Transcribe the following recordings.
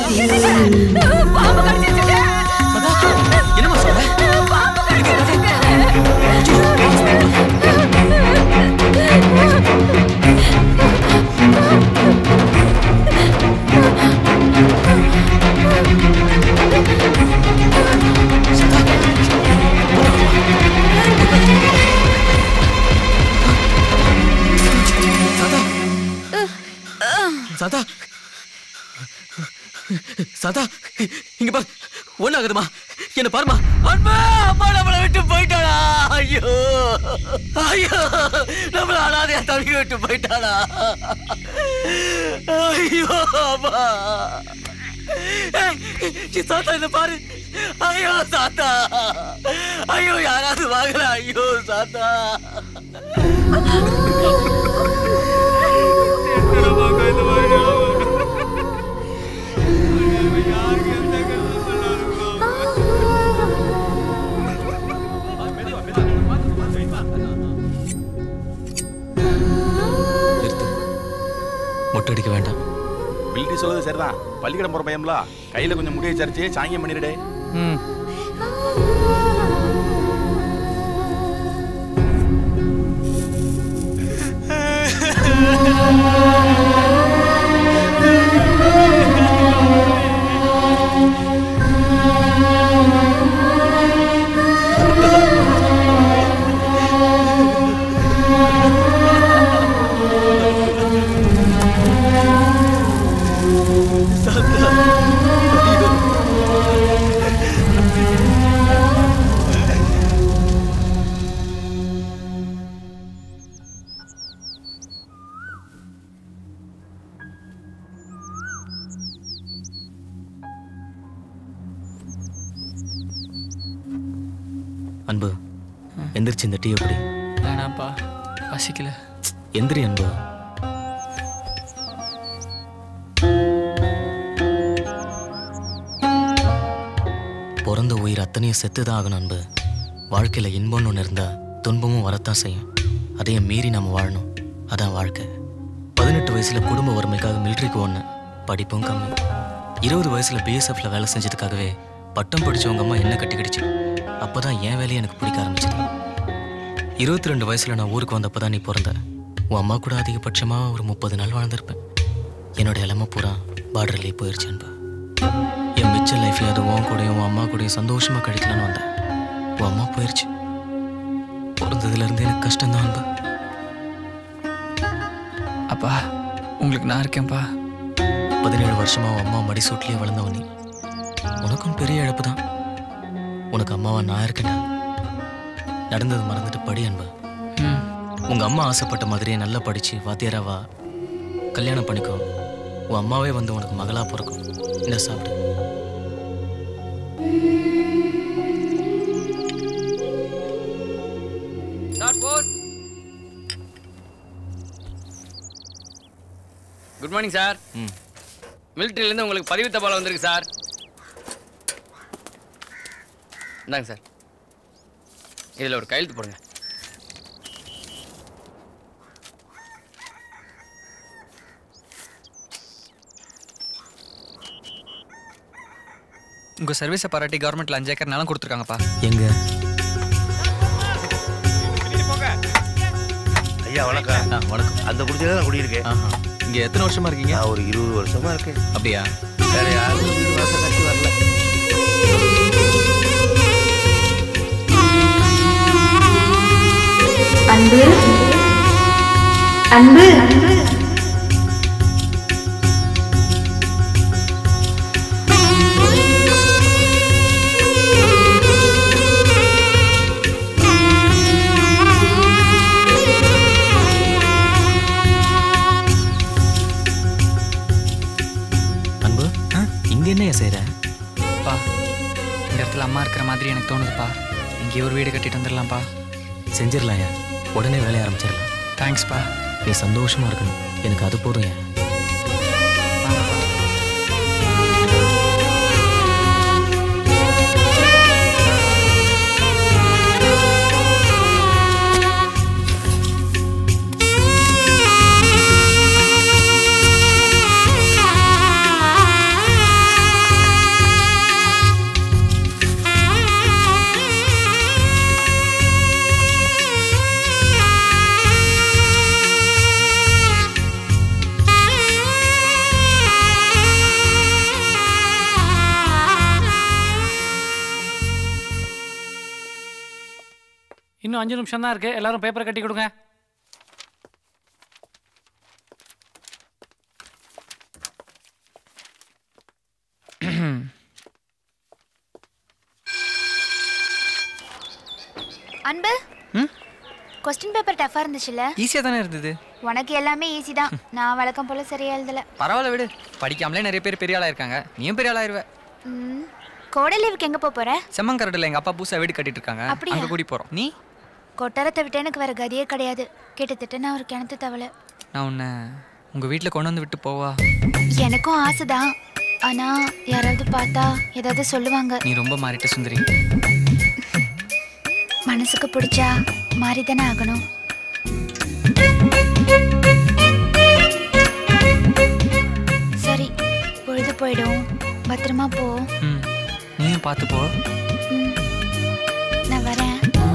பாம்பு கடிச்சிருச்சுங்க என்னம்மா சொல்ற பாம்பு கடிச்சிருச்சுங்க சதா சதா இங்க பாரு ஒண்ணாகுதுமா என்ன பாருமா அன்பா அம்மா நம்மளை விட்டு போயிட்டாளா ஐயோ ஐயோ நம்மள அனாதையா தவிக்க விட்டு போயிட்டாளா ஐயோ அம்மா ஏய், சி, சாத்தா இதை பாரு ஐயோ சாத்தா ஐயோ யாராவது வாங்கல ஐயோ சாத்தா நிறுத்து மொட்டை அடிக்க வேண்டாம் பில்டி சொல்றது சரிதான் பள்ளிக்கூடம் போற பையன்ல கையில கொஞ்சம் முடியை சரிச்சு சாங்கியம் பண்ணிடுடே ம் அன்பு எந்திரிச்சு இந்த டீ எப்படி வேணாம்ப்பா பசிக்கல எந்திரி அன்பு பிறந்த உயிர் அத்தனையும் செத்துதான் ஆகணும் அன்பு வாழ்க்கையில் இன்பம்னு ஒன்று இருந்தா துன்பமும் வரத்தான் செய்யும் அதையும் மீறி நம்ம வாழணும் அதான் வாழ்க்கை பதினெட்டு வயசுல குடும்ப வறுமைக்காக மிலிட்ரிக்கு ஒன்று படிப்பும் கம்மி இருபது வயசுல பிஎஸ்எஃப்ல வேலை செஞ்சதுக்காகவே பட்டம் படிச்சவங்க அம்மா என்ன கட்டிக்கிடுச்சு அப்பதான் என் வேலையை எனக்கு பிடிக்க ஆரம்பிச்சது இருபத்தி ரெண்டு வயசுல நான் ஊருக்கு வந்தப்போ தான் நீ பிறந்த உன் அம்மா கூட அதிகபட்சமா ஒரு முப்பது நாள் வாழ்ந்திருப்பேன் என்னோட இளமை பூரா பார்டர்லேயே போயிருச்சு அன்பு என் மிச்ச லைஃப் அது உன் கூடயும் உன் அம்மா கூடயும் சந்தோஷமா கழிக்கலான்னு வந்தேன் உன் அம்மா போயிருச்சு பிறந்ததுல இருந்து எனக்கு கஷ்டம்தான் அன்பு அப்பா உங்களுக்கு நான் இருக்கேன்ப்பா பதினேழு வருஷமா உன் அம்மா மடிசூட்லயே வளர்ந்தவன் நீ உனக்கும் பெரிய இழப்பு தான் உனக்கு அம்மாவா நான் இருக்கேன்டா நடந்தது மறந்துட்டு படி அன்பு ம் உங்க அம்மா ஆசைப்பட்ட மாதிரியே நல்லா படிச்சு வாத்தியாராவா கல்யாணம் பண்ணிக்கோ உன் அம்மாவே வந்து உனக்கு மகளா பிறக்கும் இந்த சாப்பிடு sir post good morning sir ம் மிலிட்ரியிலேருந்து உங்களுக்கு பதிவு தபால் வந்திருக்கு சார் இந்தாங்க சார் இதில் ஒரு கையெழுத்து போடுங்க உங்கள் சர்வீஸை பாராட்டி கவர்மெண்ட்டில் அஞ்சு ஏக்கர் நிலம் கொடுத்துருக்காங்கப்பா எங்க ஐயா வணக்கம் ஆ வணக்கம் அந்த குடிச்சல தான் குடியிருக்கேன் ஆஹா இங்க எத்தனை வருஷமா இருக்கீங்க நான் ஒரு இருபது வருஷமா இருக்கேன் அப்படியா வேற யாரும் வீடு வாசல் கட்டி வரல அன்பு அன்பு அன்பு இங்க என்ன செய்யற பா இந்த இடத்துல அம்மா இருக்கிற மாதிரி எனக்கு தோணுதுப்பா இங்கேயே ஒரு வீடு கட்டிட்டு வந்துடலாம்ப்பா செஞ்சிடலாம் உடனே வேலைய ஆரம்பிச்சிடலாம் தேங்க்ஸ்ப்பா நீ சந்தோஷமா இருக்கணும் எனக்கு அது போதும் ஏன் வாங்கப்பா ஆ இன்னும் அஞ்சு நிமிஷம் தான் இருக்கு எல்லாரும் பேப்பரை கட்டி கொடுங்க அன்பு கொஸ்டின் பேப்பர் டஃபா இருந்துச்சுல்ல ஈஸியாக தானே இருந்தது உனக்கு எல்லாமே ஈஸி தான் நான் வழக்கம் போல சரியா எழுதல பரவாயில்ல விடு படிக்காமலே நிறைய பேர் பெரிய ஆளாக இருக்காங்க நீயும் பெரிய ஆளாயிருவ ம், கோடை லீவுக்கு எங்க போப் போற செம்மங்கரடில் எங்கள் அப்பா புதுசாக வீடு கட்டிட்டு இருக்காங்க அப்படியா? அங்கே கூடி போகிறோம் நீ கொட்டாரத்தை விட்டு எனக்கு வேற கதியே கிடையாது கிட்டத்தட்ட நான் ஒரு கிணத்து தவளை நான் உன்னை உங்கள் வீட்டில் கொண்டு வந்து விட்டு போவா எனக்கும் ஆசைதான் ஆனா யாராவது பார்த்தா ஏதாவது சொல்லுவாங்க நீ ரொம்ப மாறிட்ட சுந்தரி மனசுக்கு பிடிச்சா மாறிதானே ஆகணும் சரி பொழுது போயிடும் பத்திரமா போ ம் நீயும் பார்த்து போ ம், நான் வரேன்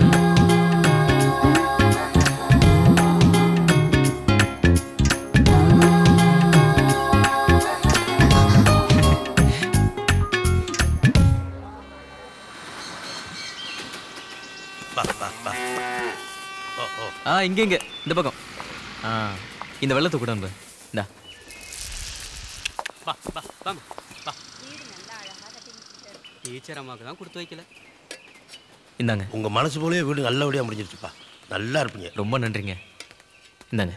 ஆ இங்க இங்க இந்த பக்கம் ஆ இந்த வெள்ளத்தை கூட அன்பு இந்தா டீச்சர் அம்மாவுக்கு தான் கொடுத்து வைக்கல இந்தாங்க உங்க மனசு போலவே வீடு நல்லபடியா முடிஞ்சிருச்சுப்பா நல்லா இருப்பீங்க ரொம்ப நன்றிங்க இந்தாங்க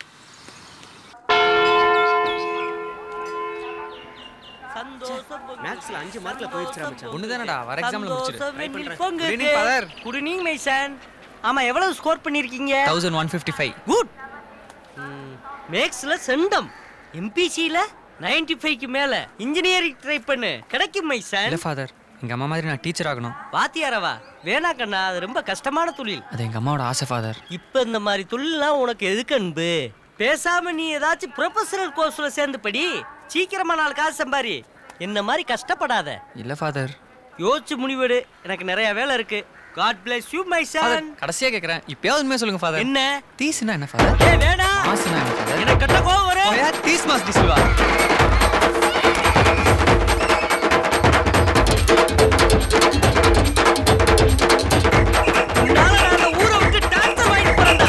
மேக்ஸ்ல அஞ்சு மார்க்ல போயிடுச்சு மச்சான் ஒன்று தானடா வர எக்ஸாமில் முடிச்சிடு Good evening, father. Good evening my son ஆமா எவ்வளவு ஸ்கோர் பண்ணிருக்கீங்க thousand one fifty five good மேக்ஸ்ல செண்டம் எம்பிசில 95 ஃபைவ்க்கு மேல இன்ஜினியரிங் ட்ரை பண்ணு கிடைக்கும் மை சன் இல்லை ஃபாதர் எங்கள் அம்மா மாதிரி நான் டீச்சர் ஆகணும் வாத்தியாரவா வேணா கண்ணா அது ரொம்ப கஷ்டமான தொழில் அது எங்கள் அம்மாவோட ஆசை ஃபாதர் இப்ப இந்த மாதிரி தொழில்லாம் உனக்கு எதுக்கு அன்பு பேசாம நீ ஏதாச்சும் ப்ரொஃபஷனல் கோர்ஸ்ல சேர்ந்து படி சீக்கிரமா நாலு காசு சம்பாரி என்ன மாதிரி கஷ்டப்படாத இல்லை ஃபாதர் யோசிச்சு முடிவெடு எனக்கு நிறைய வேலை இருக்கு God bless you my father son கடைசியாக கேட்குறேன் இப்போயாவது உண்மையாக சொல்லுங்க ஃபாதர் என்ன தீஸ்னா என்ன ஃபாதர் ஏய் வேணாம் மாசுனா என்ன ஃபாதர் எனக்கு கட்ட கோவம் வரும் ஓயா தீஸ் மாஸ் டிஸ்வா உன்னால நான் அந்த ஊரை விட்டு டாக்டர் வாங்கிட்டு போறேன்டா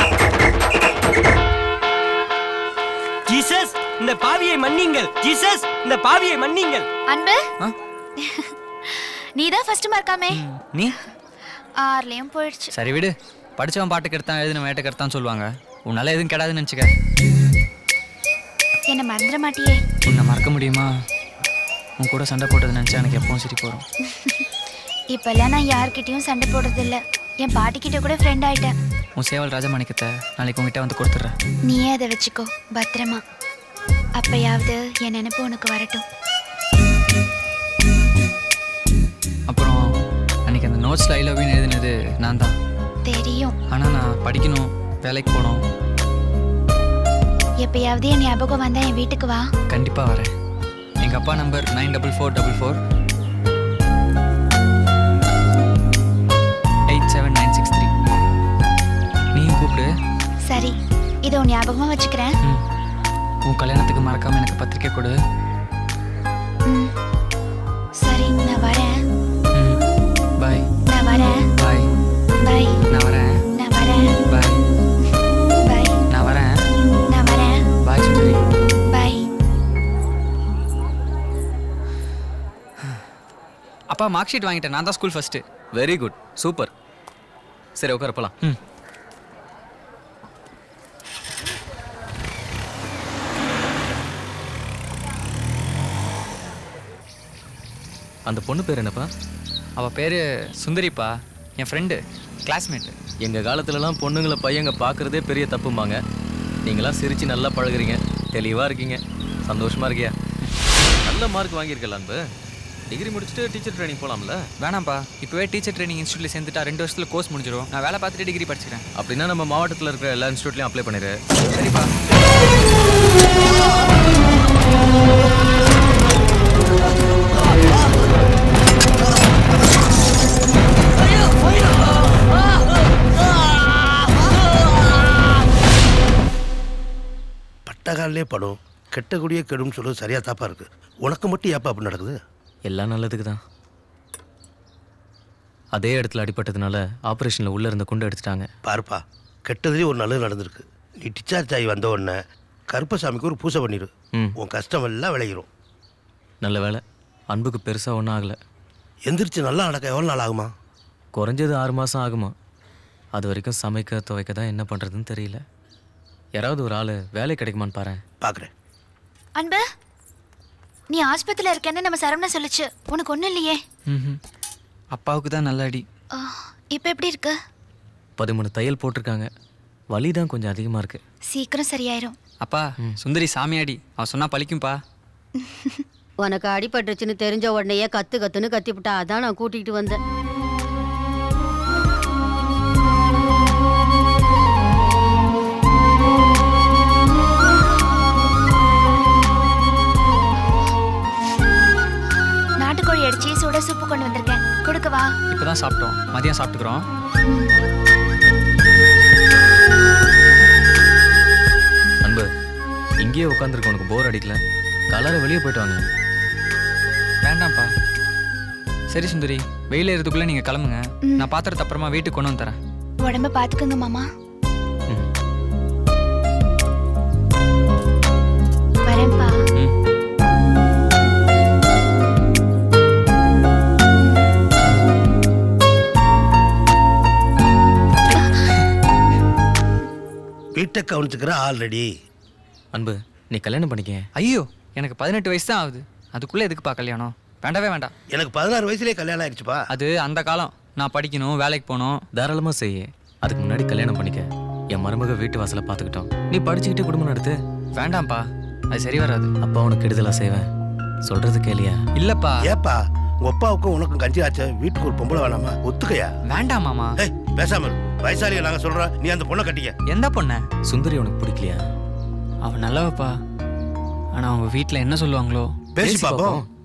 ஜீசஸ் இந்த பாவியை மன்னிங்கள் ஜீசஸ் இந்த பாவியை மன்னிங்கள் அன்பு ஆ? நீதான் ஃபர்ஸ்ட் மார்க்காமே நீ ஆறுலயும் போயிடுச்சு சரி விடு படிச்சவன் பாட்டு கெடுத்தான் எழுதின வேட்டை கெடுத்தான் சொல்லுவாங்க உன்னால எதுவும் கெடாதுன்னு நினச்சிக்க என்ன மறந்துட மாட்டியே உன்னை மறக்க முடியுமா உன் கூட சண்டை போட்டது நினச்சா எனக்கு எப்பவும் சிரிப்பு வரும் இப்பெல்லாம் நான் யார்கிட்டயும் சண்டை போடுறது இல்ல என் பாட்டிக்கிட்ட கூட ஃப்ரெண்ட் ஆயிட்டேன் உன் சேவல் ராஜமாணிக்கத்தை நாளைக்கு உங்ககிட்ட வந்து கொடுத்துட்றேன் நீயே அதை வச்சுக்கோ பத்திரமா அப்பயாவது என் நினைப்பு உனக்கு வரட்டும் அப்புறம் அன்னைக்கு அந்த நோட்ஸில் ஐ லவ்னு எழுதினது நான் தான் தெரியும் ஆனால் நான் படிக்கணும் வேலைக்கு போகணும் எப்பயாவது என் ஞாபகம் வந்தா என் வீட்டுக்கு வா கண்டிப்பாக வரேன் எங்கள் அப்பா number nine double four double four eight seven nine six three நீயும் கூப்பிடு சரி இதை உன் ஞாபகமா வச்சுக்கிறேன் ம் உன் கல்யாணத்துக்கு மறக்காம எனக்கு பத்திரிக்கை கொடு ம். சரி நான் வரேன் ம் பாய் நான் வரேன் பாய் பை நான் வரேன் நான் வரேன் பாய் பை நான் வரேன் நான் வரேன் பாய் சுந்தரி பை அப்பா மார்க் ஷீட் வாங்கிட்டேன் நான் தான் school first very good super சரி உட்கார போலாம் ம் அந்த பொண்ணு பேர் என்னப்பா அவள் பேர் சுந்தரிப்பா என் ஃப்ரெண்டு கிளாஸ்மேட்டு எங்க காலத்துலலாம் பொண்ணுங்களை பையங்க பார்க்கறதே பெரிய தப்புமாங்க நீங்களாம் சிரிச்சு நல்லா பழகுறீங்க தெளிவா இருக்கீங்க சந்தோஷமா இருக்கியா நல்ல மார்க் வாங்கியிருக்கல அன்பு டிகிரி முடிச்சுட்டு டீச்சர் ட்ரைனிங் போலாம்ல வேணாம்ப்பா இப்போவே டீச்சர் ட்ரைனிங் இன்ஸ்டியூட்டில் சேர்ந்துட்டா ரெண்டு வருஷத்தில் கோர்ஸ் முடிஞ்சிடும் நான் வேலை பார்த்துட்டு டிகிரி படிச்சுக்கிறேன் அப்படின்னா நம்ம மாவட்டத்தில் இருக்கிற எல்லா இன்ஸ்டியூட்லையும் அப்ளை பண்ணிடு சரிப்பா பட்டகாலே படும் கெட்ட குடியே கெடும் சொல்றது சரியா தாப்பா இருக்கு உனக்கு மட்டும் ஏப்பா அப்படி நடக்குது எல்லாம் நல்லதுக்கு தான் அதே இடத்துல அடிபட்டதுனால ஆப்ரேஷனில் உள்ளே இருந்த குண்டு எடுத்துட்டாங்க பாருப்பா கெட்டதுலேயும் ஒரு நல்லது நடந்திருக்கு நீ டிச்சார்ஜ் ஆகி வந்த உடனே கருப்பசாமிக்கு ஒரு பூசை பண்ணிடு ம் உன் கஷ்டம் எல்லாம் விளையிரும் நல்ல வேலை அன்புக்கு பெருசாக ஒன்றும் ஆகலை எந்திரிச்சு நல்லா நடக்க எவ்வளோ நாள் ஆகுமா குறைஞ்சது ஆறு மாதம் ஆகுமா அது வரைக்கும் சமைக்க துவைக்க தான் என்ன பண்ணுறதுன்னு தெரியல யாராவது ஒரு ஆள் வேலை கிடைக்குமான்னு பாரு பார்க்குறேன் அன்பு நீ ஆஸ்பத்திரியில் இருக்கேன்னு நம்ம சரவணா சொல்லுச்சு உனக்கு ஒன்றும் இல்லையே ம் அப்பாவுக்கு தான் நல்ல அடி இப்போ எப்படி இருக்கு பதிமூணு தையல் போட்டிருக்காங்க வலி தான் கொஞ்சம் அதிகமாக இருக்குது சீக்கிரம் சரியாயிரும் அப்பா சுந்தரி சாமியாடி அவ சொன்னா பழிக்கும்பா உனக்கு அடிபட்டுருச்சுன்னு தெரிஞ்ச உடனேயே கத்து கத்துன்னு கத்திவிட்டா அதான் நான் கூட்டிகிட்டு வந்தேன் நாட்டுக்கோழி அடிச்சு சுட சூப்பு கொண்டு வந்திருக்கேன் கொடுக்கவா இப்பதான் சாப்பிட்டோம் மதியம் சாப்பிட்டுக்கிறோம் அன்பு இங்கேயே உட்காந்துருக்க உனக்கு போர் அடிக்கல கலரை வெளியே போயிட்டு வாங்க வேண்டாம்ப்பா சரி சுந்தரி வெயில் ஏறதுக்குள்ள நீங்க கிளம்புங்க நான் பாத்திரத்தை அப்புறமா வீட்டுக்கு கொண்டு வந்து தரேன் உடம்ப பார்த்துக்கோங்க மாமா வரேன்ப்பா வீட்டை கவனிச்சுக்கிற ஆல்ரெடி அன்பு நீ கல்யாணம் பண்ணிக்க ஐயோ எனக்கு பதினெட்டு வயசு தான் ஆகுது அதுக்குள்ள எதுக்குப்பா கல்யாணம் வேண்டவே வேண்டாம் எனக்கு பதினாறு வயசுலேயே கல்யாணம் ஆயிடுச்சுப்பா அது அந்த காலம் நான் படிக்கணும் வேலைக்கு போகணும் தாராளமாக செய்ய அதுக்கு முன்னாடி கல்யாணம் பண்ணிக்க என் மருமக வீட்டு வாசலை பார்த்துக்கிட்டோம் நீ படிச்சுக்கிட்டே குடும்பம் நடத்து வேண்டாம்ப்பா அது சரி வராது அப்பா உனக்கு கெடுதலா செய்வேன் சொல்றது கேளியா இல்லப்பா ஏப்பா உங்க அப்பாவுக்கும் உனக்கும் கஞ்சி ஆச்சு வீட்டுக்கு ஒரு பொம்பளை வேணாமா ஒத்துக்கையா வேண்டாம் மாமா ஏய் பேசாம இரு. வயசாலியை நாங்க சொல்றோம் நீ அந்த பொண்ணை கட்டிக்க எந்த பொண்ண சுந்தரி உனக்கு பிடிக்கலையா அவ நல்லவப்பா ஆனா அவங்க வீட்ல என்ன சொல்லுவாங்களோ பேசி பாப்போம்